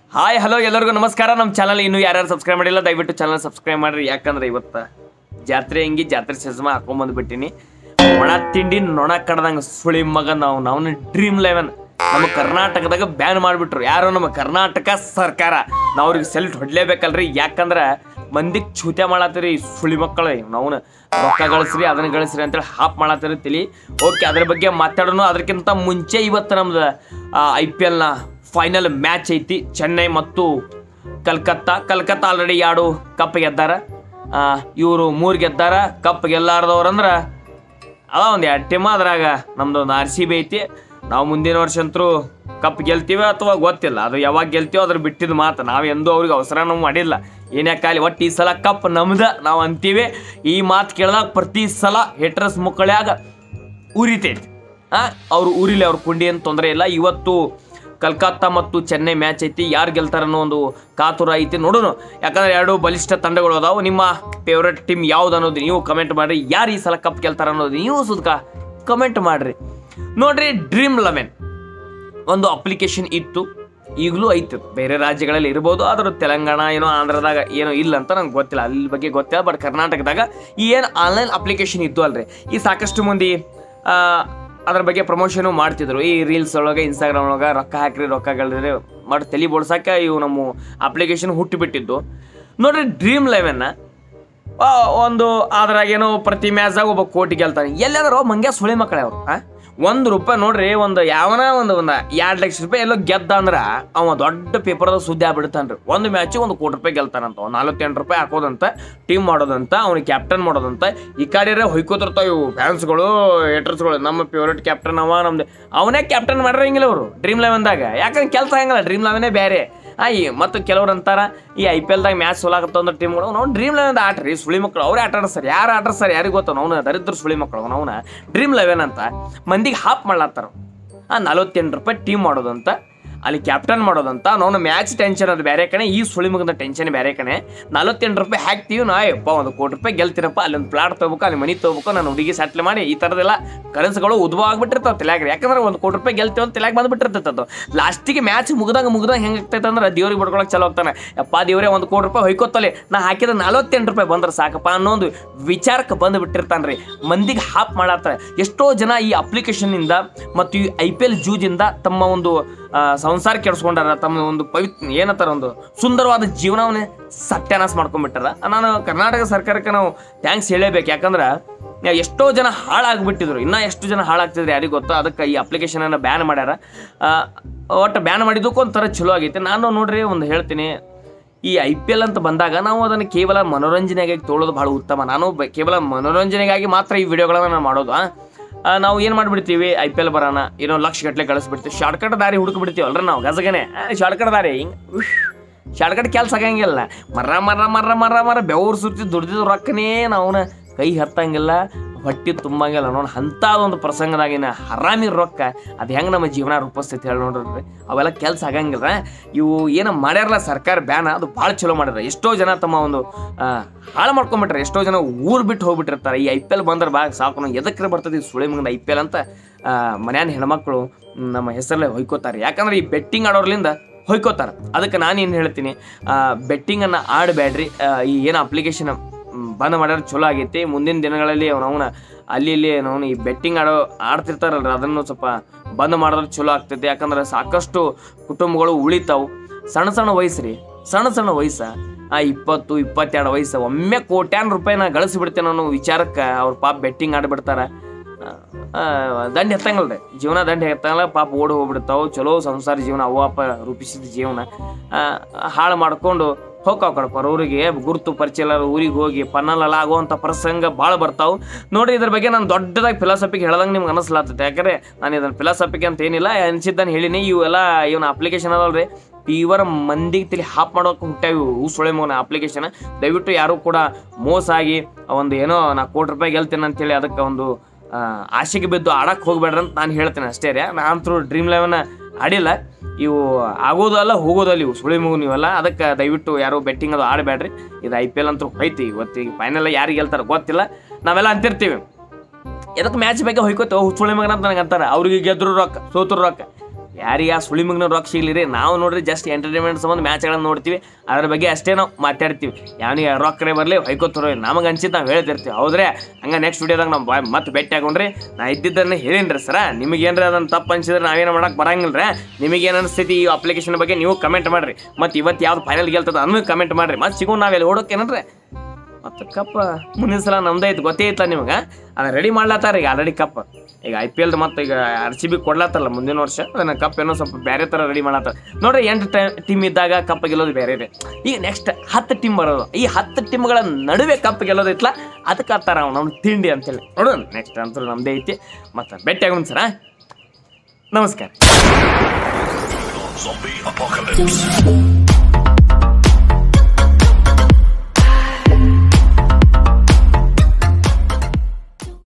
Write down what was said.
Hi hello ಎಲ್ಲರಿಗೂ ನಮಸ್ಕಾರ ನಮ್ಮ ಚಾನಲ್ ಇನ್ನೂ ಯಾರ್ಯಾರು ಸಬ್ಸ್ಕ್ರೈಬ್ ಮಾಡಿಲ್ಲ ದಯವಿಟ್ಟು ಚಾನಲ್ ಸಬ್ಸ್ಕ್ರೈಬ್ ಮಾಡ್ರಿ ಯಾಕಂದ್ರೆ ಇವತ್ತು ಜಾತ್ರೆ ಹಿಂಗಿ ಜಾತ್ರೆ ಸೆಸ್ಮ ಹಾಕೊಂಬಂದ್ಬಿಟ್ಟಿನಿ ಒಣ ತಿಂಡಿ ನೊಣ ಕಡ್ದಂಗೆ ಸುಳಿ ಮಗ ನಾವು ನಾವು ಡ್ರೀಮ್ ಲೆವೆನ್ ನಮ್ಮ ಕರ್ನಾಟಕದಾಗ ಬ್ಯಾನ್ ಮಾಡಿಬಿಟ್ರು ಯಾರೋ ನಮ್ಮ ಕರ್ನಾಟಕ ಸರ್ಕಾರ ನಾವು ಅವ್ರಿಗೆ ಸೆಲ್ಟ್ ಹೊಡ್ಲೇಬೇಕಲ್ರಿ ಯಾಕಂದ್ರೆ ಮಂದಿಗೆ ಚೂತ್ಯ ಮಾಡತ್ತೀರಿ ಈ ಸುಳಿ ಮಕ್ಕಳು ನಾವು ರೊಕ್ಕ ಗಳಿಸ್ರಿ ಅದನ್ನ ಗಳಿಸ್ರಿ ಅಂತೇಳಿ ಹಾಪ್ ಮಾಡತ್ತೀರಿ ತಿಳಿ ಓಕೆ ಅದ್ರ ಬಗ್ಗೆ ಮಾತಾಡೋಣ ಅದಕ್ಕಿಂತ ಮುಂಚೆ ಇವತ್ತು ನಮ್ದು ಐ ಪಿ ಎಲ್ನ ಫೈನಲ್ ಮ್ಯಾಚ್ ಐತಿ ಚೆನ್ನೈ ಮತ್ತು ಕಲ್ಕತ್ತಾ ಕಲ್ಕತ್ತಾ ಆಲ್ರೆಡಿ ಎರಡು ಕಪ್ ಗೆದ್ದಾರ ಇವರು ಮೂರು ಗೆದ್ದಾರ ಕಪ್ ಗೆಲ್ಲಾರ್ದವ್ರಂದ್ರೆ ಅದ ಒಂದು ಎರಡು ಟೀಮ್ ಅದ್ರಾಗ ನಮ್ದು ಒಂದು ಆರ್ ಸಿ ಬಿ ಐತಿ ನಾವು ಮುಂದಿನ ವರ್ಷ ಅಂತರೂ ಕಪ್ ಗೆಲ್ತೀವಿ ಅಥವಾ ಗೊತ್ತಿಲ್ಲ ಅದು ಯಾವಾಗ ಗೆಲ್ತೀವೋ ಅದ್ರ ಬಿಟ್ಟಿದ್ದು ಮಾತು ನಾವು ಎಂದೂ ಅವ್ರಿಗೆ ಅವಸರ ನಾವು ಮಾಡಿಲ್ಲ ಏನ್ಯಾಕಾಲಿ ಒಟ್ಟು ಈ ಸಲ ಕಪ್ ನಮ್ದ ನಾವು ಅಂತೀವಿ ಈ ಮಾತು ಕೇಳಿದಾಗ ಪ್ರತಿ ಸಲ ಹೆಟ್ರಸ್ ಮುಕ್ಕಳ್ಯಾಗ ಉರಿತೈತಿ ಆ ಅವ್ರು ಊರಿಲಿ ಅವ್ರ ಕುಂಡಿ ಏನು ತೊಂದರೆ ಇಲ್ಲ ಇವತ್ತು ಕಲ್ಕತ್ತಾ ಮತ್ತು ಚೆನ್ನೈ ಮ್ಯಾಚ್ ಐತಿ ಯಾರು ಗೆಲ್ತಾರ ಅನ್ನೋ ಒಂದು ಕಾತುರ ಐತಿ ನೋಡೋಣ ಯಾಕಂದ್ರೆ ಎರಡು ಬಲಿಷ್ಠ ತಂಡಗಳು ಅದಾವು ನಿಮ್ಮ ಫೇವ್ರೆಟ್ ಟೀಮ್ ಯಾವ್ದು ಅನ್ನೋದು ನೀವು ಕಮೆಂಟ್ ಮಾಡ್ರಿ ಯಾರು ಈ ಸಲ ಕಪ್ ಗೆಲ್ತಾರ ಅನ್ನೋದು ನೀವು ಸುದ್ಕ ಕಮೆಂಟ್ ಮಾಡ್ರಿ ನೋಡ್ರಿ ಡ್ರೀಮ್ ಲೆವೆನ್ ಒಂದು ಅಪ್ಲಿಕೇಶನ್ ಇತ್ತು ಈಗಲೂ ಐತೆ ಬೇರೆ ರಾಜ್ಯಗಳಲ್ಲಿ ಇರ್ಬೋದು ಆದ್ರೆ ತೆಲಂಗಾಣ ಏನೋ ಆಂಧ್ರದಾಗ ಏನೋ ಇಲ್ಲ ಅಂತ ನಂಗೆ ಗೊತ್ತಿಲ್ಲ ಅಲ್ಲಿ ಬಗ್ಗೆ ಗೊತ್ತಿಲ್ಲ ಬಟ್ ಕರ್ನಾಟಕದಾಗ ಈ ಏನು ಆನ್ಲೈನ್ ಅಪ್ಲಿಕೇಶನ್ ಇತ್ತು ಅಲ್ರಿ ಈ ಸಾಕಷ್ಟು ಮಂದಿ ಆ, ಅದ್ರ ಬಗ್ಗೆ ಪ್ರಮೋಷನು ಮಾಡ್ತಿದ್ರು ಈ ರೀಲ್ಸ್ ಒಳಗೆ ಇನ್ಸ್ಟಾಗ್ರಾಮ್ ಒಳಗೆ ರೊಕ್ಕ ಹಾಕ್ರಿ ರೊಕ್ಕ ಗಳಿದ್ರೆ ಮಾಡಿ ತಲೆ ಬೋಡ್ಸಕ್ಕೆ ಇವು ನಮ್ಮ ಅಪ್ಲಿಕೇಶನ್ ಹುಟ್ಟಿಬಿಟ್ಟಿದ್ದು ನೋಡ್ರಿ ಡ್ರೀಮ್ ಲೆವೆನ್ನ ಆ, ಒಂದು ಅದ್ರಾಗೇನೋ ಪ್ರತಿ ಮ್ಯಾಚ್ದಾಗ ಒಬ್ಬ ಕೋಟಿ ಗೆಲ್ತಾನೆ ಎಲ್ಲಾದ್ರೂ ಮಂಗ್ಯ ಸುಳಿ ಮಕ್ಕಳೇ ಅವರು ಒಂದು ರೂಪಾಯಿ ನೋಡ್ರಿ ಒಂದು ಯಾವನ ಒಂದು ಒಂದು ಎರಡು ಲಕ್ಷ ರೂಪಾಯಿ ಎಲ್ಲೋ ಗೆದ್ದ ಅಂದ್ರೆ ಅವ ದೊಡ್ಡ ಪೇಪರ್ದಾಗ ಸುದ್ದಿ ಆಗ್ಬಿಡ್ತಾನ್ರಿ ಒಂದು ಮ್ಯಾಚಿಗೆ ಒಂದು ಕೋಟಿ ರೂಪಾಯಿ ಗೆಲ್ತಾನಂತ ಒಂದು ನಲ್ವತ್ತೆಂಟು ರೂಪಾಯಿ ಹಾಕೋದಂತ ಟೀಮ್ ಮಾಡೋದಂತ ಅವ್ನಿಗೆ ಕ್ಯಾಪ್ಟನ್ ಮಾಡೋದಂತ ಈ ಕಡೆ ಹೊಯ್ಕೋತಿರ್ತಾವ ಇವು ಫ್ಯಾನ್ಸ್ಗಳು ಏಟರ್ಸ್ಗಳು ನಮ್ಮ ಫೇವ್ರೇಟ್ ಕ್ಯಾಪ್ಟನ್ ಅವ ನಮ್ದು ಅವನೇ ಕ್ಯಾಪ್ಟನ್ ಮಾಡಿರಂಗಿಲ್ಲ ಅವರು ಡ್ರೀಮ್ ಲೆವೆನ್ದಾಗ ಯಾಕಂದ್ರೆ ಕೆಲಸ ಹಂಗಲ್ಲ ಡ್ರೀಮ್ ಲೆವೆನೇ ಬೇರೆ ಆ ಈ ಮತ್ತು ಕೆಲವ್ರು ಅಂತಾರ ಈ ಐ ಪಿ ಎಲ್ದಾಗ ಮ್ಯಾಚ್ ಸೋಲಾಗತ್ತ ಅಂದ್ರೆ ಟೀಮ್ಗಳು ನಾವು ಡ್ರೀಮ್ ಲೆವೆನ್ ಆಟ ರೀ ಸುಳಿ ಮಕ್ಕಳು ಅವ್ರೇ ಆಟ ಆಡಿಸ್ತಾರೆ ಯಾರು ಆಟ ಆಡಿಸ್ತಾರೆ ಯಾರಿಗೆ ಗೊತ್ತ ನಾವು ದರಿದ್ರ ಸುಳಿ ಮಕ್ಕಳು ಅವನ ಡ್ರೀಮ್ ಲೆವೆನ್ ಅಂತ ಮಂದಿಗೆ ಹಾಪ್ ಮಾಡ್ಲಾತ್ತಾರ ಆ ನಲವತ್ತೆಂಟು ರೂಪಾಯಿ ಟೀಮ್ ಮಾಡೋದಂತ ಅಲ್ಲಿ ಕ್ಯಾಪ್ಟನ್ ಮಾಡೋದಂತ ನಾವು ಮ್ಯಾಚ್ ಟೆನ್ಷನ್ ಅದು ಬೇರೆ ಕಣೆ ಈ ಸುಳಿ ಮಗದ ಟೆನ್ಷನ್ ಬೇರೆ ಕಣೆ ನಲವತ್ತೆಂಟು ರೂಪಾಯಿ ಹಾಕ್ತೀವಿ ನಾ ಯಪ್ಪ ಒಂದು ಕೋಟಿ ರೂಪಾಯಿ ಗೆಲ್ತೀನಪ್ಪ ಅಲ್ಲಿ ಒಂದು ಪ್ಲಾಟ್ ತೊಗೋಬೇಕು ಅಲ್ಲಿ ಮನಿ ತೊಗೋಬೇಕು ನಾನು ಹುಡುಗಿ ಸೆಟ್ಲ್ ಮಾಡಿ ಈ ಥರದೆಲ್ಲ ಕನಸುಗಳು ಉದ್ಭವ ಆಗ್ಬಿಟ್ಟಿರ್ತಾವೆ ತಲೆಯಾಗ್ರಿ ಯಾಕಂದ್ರೆ ಒಂದು ಕೋಟಿ ರೂಪಾಯಿ ಗೆಲ್ತೀವಿ ಅಂತ ತಲೆಯಾಗ ಬಂದ್ಬಿಟ್ಟಿರ್ತೈತೆ ಅದು ಲಾಸ್ಟಿಗೆ ಮ್ಯಾಚ್ ಮುಗ್ದಾಗ ಮುಗ್ದಾಗ ಹೆಂಗೆ ಆಗ್ತೈತೆ ಅಂದ್ರೆ ದೇವ್ರಿಗೆ ಬಡ್ಕೊಳಕ್ಕೆ ಚಲೋ ಹೋಗ್ತಾನೆ ಯಪ್ಪ ದೇವ್ರೆ ಒಂದು ಕೋಟಿ ರೂಪಾಯಿ ಹೊಯ್ಕೋತಲೆ ನಾ ಹಾಕಿದ ನಲವತ್ತೆಂಟು ರೂಪಾಯಿ ಬಂದ್ರೆ ಸಾಕಪ್ಪ ಅನ್ನೋ ಒಂದು ವಿಚಾರಕ್ಕೆ ಬಂದು ಬಿಟ್ಟಿರ್ತಾನೆ ರೀ ಮಂದಿಗೆ ಹಾಪ್ ಮಾಡತ್ತಾರೆ ಎಷ್ಟೋ ಜನ ಈ ಅಪ್ಲಿಕೇಶನ್ನಿಂದ ಮತ್ತು ಈ ಐ ಪಿ ಎಲ್ ಜೂಜಿಂದ ತಮ್ಮ ಒಂದು ಆ, ಸಂಸಾರ ಕೆಡಿಸ್ಕೊಂಡಾರ ತಮ್ಮ ಒಂದು ಪವಿತ್ರ ಏನತ್ತಾರ ಒಂದು ಸುಂದರವಾದ ಜೀವನವನ್ನೇ ಸತ್ಯಾನಾಶ ಮಾಡ್ಕೊಂಡ್ಬಿಟ್ಟಾರ ನಾನು ಕರ್ನಾಟಕ ಸರ್ಕಾರಕ್ಕೆ ನಾವು ಥ್ಯಾಂಕ್ಸ್ ಹೇಳೇಬೇಕು ಯಾಕಂದ್ರೆ ಎಷ್ಟೋ ಜನ ಹಾಳಾಗ್ಬಿಟ್ಟಿದ್ರು ಇನ್ನೂ ಎಷ್ಟು ಜನ ಹಾಳಾಗ್ತಿದ್ರು ಯಾರಿಗೂ ಗೊತ್ತೋ ಅದಕ್ಕೆ ಈ ಅಪ್ಲಿಕೇಶನನ್ನು ಬ್ಯಾನ್ ಮಾಡ್ಯಾರ ಆ, ಒಟ್ಟು ಬ್ಯಾನ್ ಮಾಡಿದ್ದಕ್ಕೂ ಒಂಥರ ಚಲೋ ಆಗೈತೆ ನಾನು ನೋಡ್ರಿ ಒಂದು ಹೇಳ್ತೀನಿ ಈ ಐ ಪಿ ಎಲ್ ಅಂತ ಬಂದಾಗ ನಾವು ಅದನ್ನು ಕೇವಲ ಮನೋರಂಜನೆಗಾಗಿ ತೊಗೊಳೋದು ಭಾಳ ಉತ್ತಮ ನಾನು ಬ- ಕೇವಲ ಮನೋರಂಜನೆಗಾಗಿ ಮಾತ್ರ ಈ ವಿಡಿಯೋಗಳನ್ನ ನಾನು ಮಾಡೋದು ಆ? ಆ, ನಾವು ಏನು ಮಾಡಿಬಿಡ್ತೀವಿ ಐ ಪಿ ಎಲ್ ಬರೋಣ ಏನೋ ಲಕ್ಷ ಗಟ್ಟಲೆ ಕಳಿಸ್ಬಿಡ್ತೀವಿ ಶಾರ್ಟ್ಕಟ್ ದಾರಿ ಹುಡುಕ್ಬಿಡ್ತೀವಲ್ರಿ ನಾವು ಗಜಗನೆ ಶಾರ್ಟ್ಕಟ್ ದಾರಿ ಹಿಂಗೆ ಶಾರ್ಟ್ಕಟ್ ಕೆಲಸ ಆಗಂಗಿಲ್ಲ ಮರ ಮರ ಮರ ಮರ ಮರ ಬೆವರು ಸುತ್ತಿ ದುಡ್ದಿದ್ದು ರೊಕ್ಕನೇ ನಾವನ್ನ ಕೈ ಹತ್ತಂಗಿಲ್ಲ ಹೊಟ್ಟಿ ತುಂಬಂಗಿಲ್ಲ ನೋಡಿ ಅಂಥ ಒಂದು ಪ್ರಸಂಗದಾಗಿನ ಹರಾಮಿ ರೊಕ್ಕ ಅದು ಹೆಂಗೆ ನಮ್ಮ ಜೀವನ ರೂಪಿಸ್ತೈತಿ ಹೇಳಿ ನೋಡ್ರಿ ಅವೆಲ್ಲ ಕೆಲಸ ಆಗಂಗಿಲ್ಲ ಇವು ಏನು ಮಾಡ್ಯಾರಲ್ಲ ಸರ್ಕಾರ ಬ್ಯಾನ ಅದು ಭಾಳ ಚಲೋ ಮಾಡ್ಯಾರ ಎಷ್ಟೋ ಜನ ತಮ್ಮ ಒಂದು ಆ, ಹಾಳು ಮಾಡ್ಕೊಂಬಿಟ್ರೆ ಎಷ್ಟೋ ಜನ ಊರು ಬಿಟ್ಟು ಹೋಗ್ಬಿಟ್ಟಿರ್ತಾರೆ ಈ ಐ ಪಿ ಎಲ್ ಬಂದ್ರೆ ಬಾ ಸಾಕು ನಾವು ಎದಕ್ಕೆ ಬರ್ತದೆ ಈ ಸುಳಿ ಮಗನ ಐ ಪಿ ಎಲ್ ಅಂತ ಮನ್ಯಾನ ಹೆಣ್ಮಕ್ಳು ನಮ್ಮ ಹೆಸರಲ್ಲೇ ಹೊಯ್ಕೋತಾರೆ ಯಾಕಂದ್ರೆ ಈ ಬೆಟ್ಟಿಂಗ್ ಆಡೋರ್ಲಿಂದ ಹೊಯ್ಕೋತಾರೆ ಅದಕ್ಕೆ ನಾನೇನು ಹೇಳ್ತೀನಿ ಬೆಟ್ಟಿಂಗನ್ನು ಆಡಬೇಡ್ರಿ ಈ ಏನು ಅಪ್ಲಿಕೇಶನ್ ಬಂದ್ ಮಾಡ್ಯಾರ ಚಲೋ ಆಗೈತಿ ಮುಂದಿನ ದಿನಗಳಲ್ಲಿ ಅವನ ಅಲ್ಲಿ ಇಲ್ಲಿ ನಾವು ಈ ಬೆಟ್ಟಿಂಗ್ ಆಡೋ ಆಡ್ತಿರ್ತಾರಲ್ರಿ ಅದನ್ನು ಸ್ವಲ್ಪ ಬಂದ್ ಮಾಡಿದ್ರೆ ಚಲೋ ಆಗ್ತೈತಿ ಯಾಕಂದ್ರೆ ಸಾಕಷ್ಟು ಕುಟುಂಬಗಳು ಉಳಿತಾವು ಸಣ್ಣ ಸಣ್ಣ ವಯಸ್ಸು ರೀ ಸಣ್ಣ ಸಣ್ಣ ವಯಸ್ಸ ಆ ಇಪ್ಪತ್ತು ಇಪ್ಪತ್ತೆರಡು ವಯಸ್ಸು ಒಮ್ಮೆ ಕೋಟ್ಯಾನ್ ರೂಪಾಯಿನ ಗಳಿಸಿಬಿಡ್ತೇನೆ ಅನ್ನೋ ವಿಚಾರಕ್ಕೆ ಅವ್ರ ಪಾಪ ಬೆಟ್ಟಿಂಗ್ ಆಡ್ಬಿಡ್ತಾರೆ ಆ, ದಂಡ ಎತ್ತಂಗಲ್ರಿ ಜೀವನ ದಂಡ ಎತ್ತಂಗಲ್ಲ ಪಾಪ ಓಡಿ ಹೋಗ್ಬಿಡ್ತಾವ ಚಲೋ ಸಂಸಾರ ಜೀವನ ಅವ್ವ ಅಪ್ಪ ರೂಪಿಸಿದ ಜೀವನ ಆ, ಹಾಳು ಮಾಡ್ಕೊಂಡು ಹೋಗ್ತಾವ ಕಡೆ ಪರವ್ರಿಗೆ ಗುರುತು ಪರಿಚಯ ಇಲ್ಲದ ಊರಿಗೆ ಹೋಗಿ ಪನ್ನಲ್ಲ ಆಗುವಂಥ ಪ್ರಸಂಗ ಭಾಳ ಬರ್ತಾವೆ ನೋಡ್ರಿ ಇದ್ರ ಬಗ್ಗೆ ನಾನು ದೊಡ್ಡದಾಗಿ ಫಿಲಾಸಫಿಗೆ ಹೇಳ್ದಂಗೆ ನಿಮ್ಗೆ ಅನಿಸ್ಲಾತೈತೆ ಯಾಕಂದ್ರೆ ನಾನು ಇದನ್ನ ಫಿಲಾಸಫಿಗೆ ಅಂತ ಏನಿಲ್ಲ ಅನ್ಸಿದ್ದಾನೆ ಹೇಳಿನಿ ಇವೆಲ್ಲ ಇವನ ಅಪ್ಲಿಕೇಶನ್ ಅದಲ್ರಿ ಇವರ ಮಂದಿಗೆ ತಲೆ ಹಾಪ್ ಮಾಡೋಕೆ ಹುಟ್ಟಾವ ಇವು ಸುಳೆ ಮಗನ ಅಪ್ಲಿಕೇಶನ್ ದಯವಿಟ್ಟು ಯಾರು ಕೂಡ ಮೋಸ ಆಗಿ ಒಂದು ಏನೋ ನಾ ಕೋಟಿ ರೂಪಾಯಿ ಗೆಲ್ತೇನೆ ಅಂತೇಳಿ ಅದಕ್ಕೆ ಒಂದು ಆ, ಆಸೆಗೆ ಬಿದ್ದು ಆಡಕ್ಕೆ ಹೋಗ್ಬೇಡ್ರಿ ಅಂತ ನಾನು ಹೇಳ್ತೇನೆ ಅಷ್ಟೇ ರೀ ನಾನು ಡ್ರೀಮ್ ಲೆವೆನ್ ಆಡಿಲ್ಲ ಇವು ಆಗೋದು ಅಲ್ಲ ಹೋಗೋದಲ್ಲ ಇವು ಸುಳಿ ಮಗು ನೀವಲ್ಲ ಅದಕ್ಕೆ ದಯವಿಟ್ಟು ಯಾರು ಬೆಟ್ಟಿಂಗ್ ಅದು ಆಡಬೇಡ್ರಿ ಇದು ಐ ಪಿ ಎಲ್ ಅಂತೂ ಹೋಯ್ತು ಇವತ್ತಿಗೆ ಫೈನಲ್ ಯಾರಿಗೆ ಗೆಲ್ತಾರೆ ಗೊತ್ತಿಲ್ಲ ನಾವೆಲ್ಲ ಅಂತಿರ್ತೀವಿ ಎದಕ್ಕೆ ಮ್ಯಾಚ್ ಬಗ್ಗೆ ಹೊಯ್ಕೋತ ಸುಳಿ ಮಗನ ಅಂತ ನನಗೆ ಅಂತಾರೆ ಅವ್ರಿಗೆ ಗೆದ್ರು ರೊಕ್ಕ ಸೋತರು ರೊಕ್ಕ ಯಾರಿಗೆ ಆ ಸುಳಿ ಮಗನ ರೊಕ್ಕ ಸಿಗ್ಲಿರಿ ನಾವು ನೋಡ್ರಿ ಜಸ್ಟ್ ಎಂಟರ್ಟೈನ್ಮೆಂಟ್ ಸಂಬಂಧ ಮ್ಯಾಚ್ಗಳನ್ನ ನೋಡ್ತೀವಿ ಅದ್ರ ಬಗ್ಗೆ ಅಷ್ಟೇ ನಾವು ಮಾತಾಡ್ತೀವಿ ಯಾವನಿಗೆ ರೊಕ್ಕರೆ ಬರಲಿ ಹೊಯ್ಕೋತಾರೋ ನಮಗೆ ಅನ್ಸಿದ್ದು ನಾವು ಹೇಳ್ತಿರ್ತೀವಿ ಹೌದ್ರೆ ಹಂಗೆ ನೆಕ್ಸ್ಟ್ ವಿಡಿಯೋದಾಗ ನಾವು ಬಾಯ್ ಮತ್ತೆ ಭೇಟಿ ಆಗೊಂಡ್ರಿ ನಾ ಇದ್ದಿದ್ದನ್ನ ಹೇಳೀನಿ ಸರ ನಿಮಗೆ ಏನ್ರಿ ಅದನ್ನ ತಪ್ಪು ಅನ್ಸಿದ್ರೆ ನಾವೇನು ಮಾಡಕ್ಕೆ ಬರಂಗಿಲ್ಲ ನಿಮಗೆ ಏನು ಅನಿಸ್ತೈತಿ ಈ ಅಪ್ಲಿಕೇಶನ್ ಬಗ್ಗೆ ನೀವು ಕಮೆಂಟ್ ಮಾಡ್ರಿ ಮತ್ತು ಇವತ್ತು ಯಾವ್ದು ಫೈನಲ್ ಗೆಲ್ತದ ಅನ್ನೋ ಕಮೆಂಟ್ ಮಾಡ್ರಿ ಮತ್ತೆ ಸಿಗೋ ನಾವೆಲ್ಲಿ ಓಡೋಕೇನನ್ರಿ ಮತ್ತು ಕಪ್ ಮುಂದಿನ ಸಲ ನಮ್ದೇ ಐತಿ ಗೊತ್ತೇ ಐತಲ್ಲ ನಿಮಗೆ ಅದನ್ನ ರೆಡಿ ಮಾಡ್ಲತ್ತಾರ ಈಗ ಆಲ್ರೆಡಿ ಕಪ್ ಈಗ ಐ ಪಿ ಎಲ್ ಮತ್ತು ಈಗ ಆರ್ ಸಿ ಬಿ ಕೊಡ್ಲತ್ತಲ್ಲ ಮುಂದಿನ ವರ್ಷ ಅದನ್ನ ಕಪ್ ಏನೋ ಸ್ವಲ್ಪ ಬೇರೆ ಥರ ರೆಡಿ ಮಾಡತ್ತಾರ ನೋಡ್ರಿ ಎಂಟು ಟೀಮ್ ಇದ್ದಾಗ ಕಪ್ ಗೆಲ್ಲೋದು ಬೇರೆ ಇದೆ ಈಗ ನೆಕ್ಸ್ಟ್ ಹತ್ತು ಟೀಮ್ ಬರೋದು ಈ ಹತ್ತು ಟೀಮ್ಗಳ ನಡುವೆ ಕಪ್ ಗೆಲ್ಲೋದೈತ್ಲ ಅದಕ್ಕೆ ಆಡ್ತಾರ ಅವ್ನು ನಮ್ಮ ತಿಂಡಿ ಅಂತೇಳಿ ನೋಡೋಣ ನೆಕ್ಸ್ಟ್ ಅಂತೂ ನಮ್ದೇ ಐತಿ ಮತ್ತು ಭೇಟಿ ಆಗೋಣ ಸರ ನಮಸ್ಕಾರ Zombie apocalypse.